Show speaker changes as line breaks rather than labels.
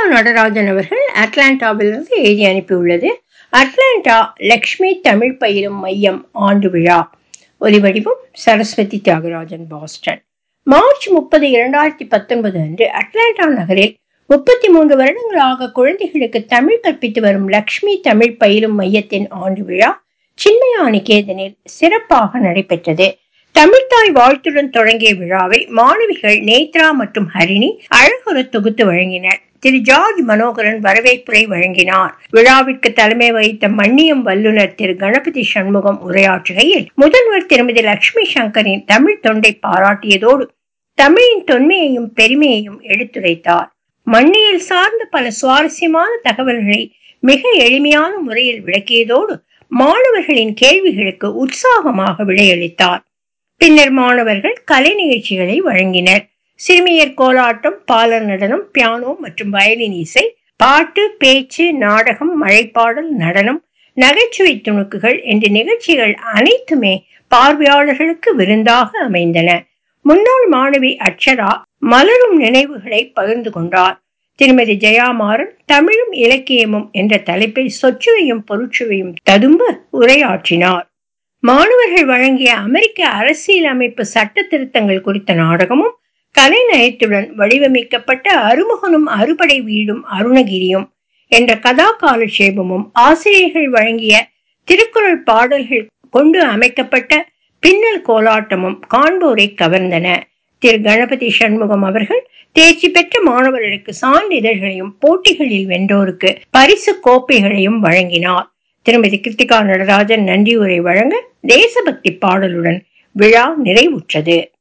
நடராஜன் அவர்கள் அட்லாண்டாவிலிருந்து எழுதி அனுப்பியுள்ளது அட்லாண்டா லக்ஷ்மி தமிழ் பயிலும் மையம் ஆண்டு விழா ஒலிவடிவம் சரஸ்வதி தியாகராஜன் பாஸ்டன் மார்ச் முப்பது இரண்டாயிரத்தி பத்தொன்பது அன்று அட்லாண்டா நகரில் முப்பத்தி மூன்று வருடங்களாக குழந்தைகளுக்கு தமிழ் கற்பித்து வரும் லக்ஷ்மி தமிழ் பயிலும் மையத்தின் ஆண்டு விழா சின்மயா நிகேதனில் சிறப்பாக நடைபெற்றது தமிழ்தாய் வாழ்த்துடன் தொடங்கிய விழாவை மாணவிகள் நேத்ரா மற்றும் ஹரிணி அழகுற தொகுத்து வழங்கினர் திரு ஜார்ஜ் மனோகரன் வரவேற்புரை வழங்கினார் விழாவிற்கு தலைமை வகித்த மன்னியம் வல்லுநர் திரு கணபதி சண்முகம் உரையாற்றுகையில் முதல்வர் திருமதி லட்சுமி சங்கரின் தமிழ் தொண்டை பாராட்டியதோடு தமிழின் தொன்மையையும் பெருமையையும் எடுத்துரைத்தார் மண்ணியல் சார்ந்த பல சுவாரஸ்யமான தகவல்களை மிக எளிமையான முறையில் விளக்கியதோடு மாணவர்களின் கேள்விகளுக்கு உற்சாகமாக விடையளித்தார் பின்னர் மாணவர்கள் கலை நிகழ்ச்சிகளை வழங்கினர் சிறுமியர் கோலாட்டம் பாலர் நடனம் பியானோ மற்றும் வயலின் இசை பாட்டு பேச்சு நாடகம் மழைப்பாடல் நடனம் நகைச்சுவை துணுக்குகள் என்ற நிகழ்ச்சிகள் அனைத்துமே பார்வையாளர்களுக்கு விருந்தாக அமைந்தன முன்னாள் மாணவி அக்ஷரா மலரும் நினைவுகளை பகிர்ந்து கொண்டார் திருமதி ஜெயாமாறன் தமிழும் இலக்கியமும் என்ற தலைப்பில் சொச்சுவையும் பொருட்சுவையும் ததும்ப உரையாற்றினார் மாணவர்கள் வழங்கிய அமெரிக்க அரசியலமைப்பு சட்ட திருத்தங்கள் குறித்த நாடகமும் கலை நயத்துடன் வடிவமைக்கப்பட்ட அருமுகனும் அறுபடை வீடும் அருணகிரியும் என்ற கதா காலட்சேபமும் ஆசிரியர்கள் வழங்கிய திருக்குறள் பாடல்கள் கொண்டு அமைக்கப்பட்ட பின்னல் கோலாட்டமும் காண்போரை கவர்ந்தன திரு கணபதி சண்முகம் அவர்கள் தேர்ச்சி பெற்ற மாணவர்களுக்கு சான்றிதழ்களையும் போட்டிகளில் வென்றோருக்கு பரிசு கோப்பைகளையும் வழங்கினார் திருமதி கிருத்திகா நடராஜன் நன்றி உரை வழங்க தேசபக்தி பாடலுடன் விழா நிறைவுற்றது